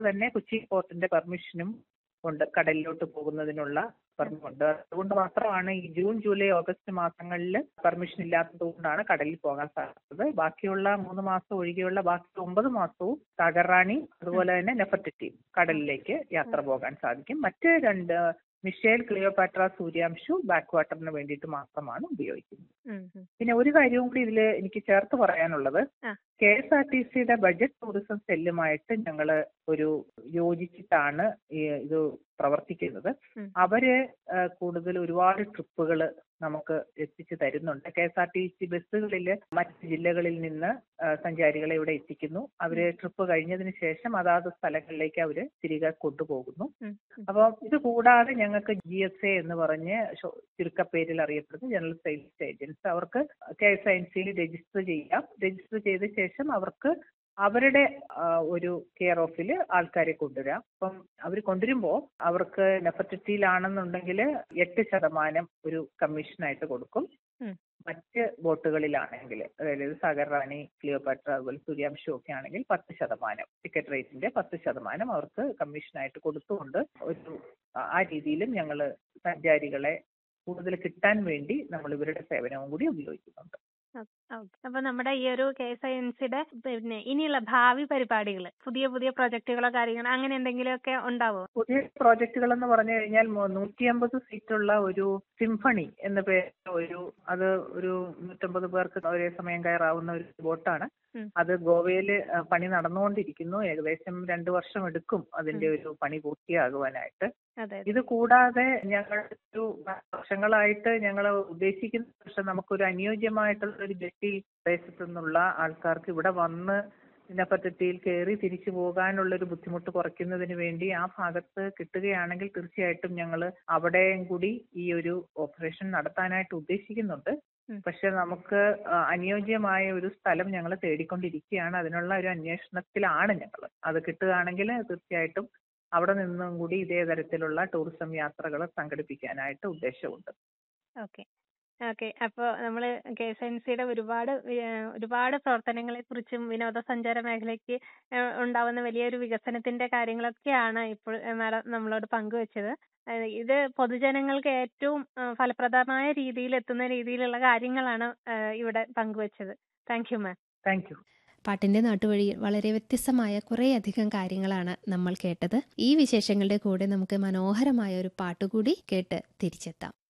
തന്നെ കൊച്ചി പോർട്ടിന്റെ പെർമിഷനും ഉണ്ട് കടലിലോട്ട് പോകുന്നതിനുള്ള പെർമിറ്റുണ്ട് അതുകൊണ്ട് മാത്രമാണ് ഈ ജൂൺ ജൂലൈ ഓഗസ്റ്റ് മാസങ്ങളിൽ പെർമിഷൻ ഇല്ലാത്തത് കൊണ്ടാണ് കടലിൽ പോകാൻ സാധിച്ചത് ബാക്കിയുള്ള മൂന്ന് മാസം ഒഴികെയുള്ള ബാക്കി ഒമ്പത് മാസവും സാഗർറാണി അതുപോലെ തന്നെ നെഫർട്ടിറ്റി കടലിലേക്ക് യാത്ര പോകാൻ സാധിക്കും മറ്റ് രണ്ട് മിഷേൽ ക്ലിയോപാട്ര സൂര്യാംശു ബാക്ക് വാട്ടറിന് വേണ്ടിയിട്ട് മാത്രമാണ് ഉപയോഗിക്കുന്നത് ഉം, ഉം. പിന്നെ ഒരു കാര്യവും കൂടി ഇതിൽ എനിക്ക് ചേർത്ത് പറയാനുള്ളത് ആ. കെ എസ് ആർ ടി സിയുടെ ബഡ്ജറ്റ് ടൂറിസം സെല്ലുമായിട്ട് ഞങ്ങൾ ഒരു യോജിച്ചിട്ടാണ് ഈ ഇത് പ്രവർത്തിക്കുന്നത് ഉം. അവര് ആ, കൂടുതൽ ഒരുപാട് ട്രിപ്പുകൾ നമുക്ക് എത്തിച്ചു തരുന്നുണ്ട് K S R T C ബസ്സുകളിൽ മറ്റ് ജില്ലകളിൽ നിന്ന് ആ, സഞ്ചാരികളെ ഇവിടെ എത്തിക്കുന്നു അവര് ട്രിപ്പ് കഴിഞ്ഞതിന് ശേഷം അതാത് സ്ഥലങ്ങളിലേക്ക് അവര് തിരികെ കൊണ്ടുപോകുന്നു ഉം, ഉം. അപ്പോൾ ഇത് കൂടാതെ ഞങ്ങൾക്ക് ജി എസ് എ എന്ന് പറഞ്ഞ് ഷോ- ചുരുക്കപ്പേരിൽ അറിയപ്പെടുന്ന ജനറൽ സെയിൽസ് ഏജൻസ് അവർക്ക് കെ എസ് ഐ എൻ സിയിൽ രജിസ്റ്റർ ചെയ്യാം രജിസ്റ്റർ ചെയ്ത ശേഷം അവർക്ക് അവരുടെ ആ, ഒരു കെയർ ഓഫിൽ ആൾക്കാരെ കൊണ്ടുവരാം അപ്പം അവർ കൊണ്ടുവരുമ്പോൾ അവർക്ക് നെഫർട്ടിറ്റിയിലാണെന്നുണ്ടെങ്കിൽ എട്ട് ശതമാനം ഒരു കമ്മീഷനായിട്ട് കൊടുക്കും ഉം. മറ്റ് ബോട്ടുകളിലാണെങ്കിൽ അതായത് സാഗർ റാണി ക്ലിയോപാട്ര അതുപോലെ സൂര്യാംശം ഒക്കെ ആണെങ്കിൽ പത്ത് ശതമാനം ടിക്കറ്റ് റേറ്റിന്റെ പത്ത് ശതമാനം അവർക്ക് കമ്മീഷനായിട്ട് കൊടുത്തുകൊണ്ട് ഒരു ആ രീതിയിലും ഞങ്ങൾ സഞ്ചാരികളെ കൂടുതൽ കിട്ടാൻ വേണ്ടി നമ്മൾ ഇവരുടെ സേവനവും കൂടി ഉപയോഗിക്കുന്നുണ്ട് ഓക്കെ അപ്പൊ നമ്മുടെ ഈ ഒരു കെ എസ് ഐ എൻ സിയുടെ പിന്നെ ഇനിയുള്ള ഭാവി പരിപാടികൾ പുതിയ പുതിയ പ്രൊജക്ടുകളോ കാര്യങ്ങളോ അങ്ങനെ എന്തെങ്കിലുമൊക്കെ ഉണ്ടാവോ പുതിയ പ്രോജക്റ്റുകൾ എന്ന് പറഞ്ഞു കഴിഞ്ഞാൽ നൂറ്റി അമ്പത് സീറ്റുള്ള ഒരു സിംഫണി എന്ന പേര് ഒരു അത് ഒരു നൂറ്റമ്പത് പേർക്ക് ഒരേ സമയം കയറാവുന്ന ഒരു ബോട്ടാണ് ഉം. അത് ഗോവയില് ആ, പണി നടന്നുകൊണ്ടിരിക്കുന്നു ഏകദേശം രണ്ടു വർഷം എടുക്കും അതിന്റെ ഒരു പണി പൂർത്തിയാകുവാനായിട്ട് അതെ ഇത് കൂടാതെ ഞങ്ങൾ ഒരു വർഷങ്ങളായിട്ട് ഞങ്ങൾ ഉദ്ദേശിക്കുന്ന പക്ഷെ നമുക്കൊരു അനുയോജ്യമായിട്ടുള്ള ഒരു ജെട്ടി പ്രദേശത്തു നിന്നുള്ള ആൾക്കാർക്ക് ഇവിടെ വന്ന് ഇതിനെപ്പറ്റിയിൽ കയറി തിരിച്ചു പോകാനുള്ള ഒരു ബുദ്ധിമുട്ട് കുറയ്ക്കുന്നതിന് വേണ്ടി ആ ഭാഗത്ത് കിട്ടുകയാണെങ്കിൽ തീർച്ചയായിട്ടും ഞങ്ങൾ അവിടെയും കൂടി ഈ ഒരു ഓപ്പറേഷൻ നടത്താനായിട്ട് ഉദ്ദേശിക്കുന്നുണ്ട് ഉം. പക്ഷെ നമുക്ക് ആ, അനുയോജ്യമായ ഒരു സ്ഥലം ഞങ്ങൾ തേടിക്കൊണ്ടിരിക്കുകയാണ് അതിനുള്ള ഒരു അന്വേഷണത്തിലാണ് ഞങ്ങൾ അത് കിട്ടുകയാണെങ്കിൽ തീർച്ചയായിട്ടും അവിടെ നിന്നും കൂടി ഇതേ തരത്തിലുള്ള ടൂറിസം യാത്രകൾ സംഘടിപ്പിക്കാനായിട്ട് ഉദ്ദേശമുണ്ട് ഓക്കെ ഓക്കെ അപ്പോൾ നമ്മൾ കെ എസ് എൻ സിയുടെ ഒരുപാട് വി- ഒരുപാട് പ്രവർത്തനങ്ങളെ കുറിച്ചും വിനോദസഞ്ചാര മേഖലയ്ക്ക് ഏഹ് ഉണ്ടാവുന്ന വലിയൊരു വികസനത്തിന്റെ കാര്യങ്ങളൊക്കെയാണ് ഇപ്പോൾ മാഡം നമ്മളോട് പങ്കുവച്ചത് ഏഹ് ഇത് പൊതുജനങ്ങൾക്ക് ഏറ്റവും ഏഹ് ഫലപ്രദമായ രീതിയിൽ എത്തുന്ന രീതിയിലുള്ള കാര്യങ്ങളാണ് ഏഹ് ഇവിടെ പങ്കുവച്ചത് thank you ma'am thank you പാട്ടിന്റെ നാട്ടുവഴിയിൽ വളരെ വ്യത്യസ്തമായ കുറേയധികം കാര്യങ്ങളാണ് നമ്മൾ കേട്ടത് ഈ വിശേഷങ്ങളുടെ കൂടെ നമുക്ക് മനോഹരമായ ഒരു പാട്ടുകൂടി കേട്ട് തിരിച്ചെത്താം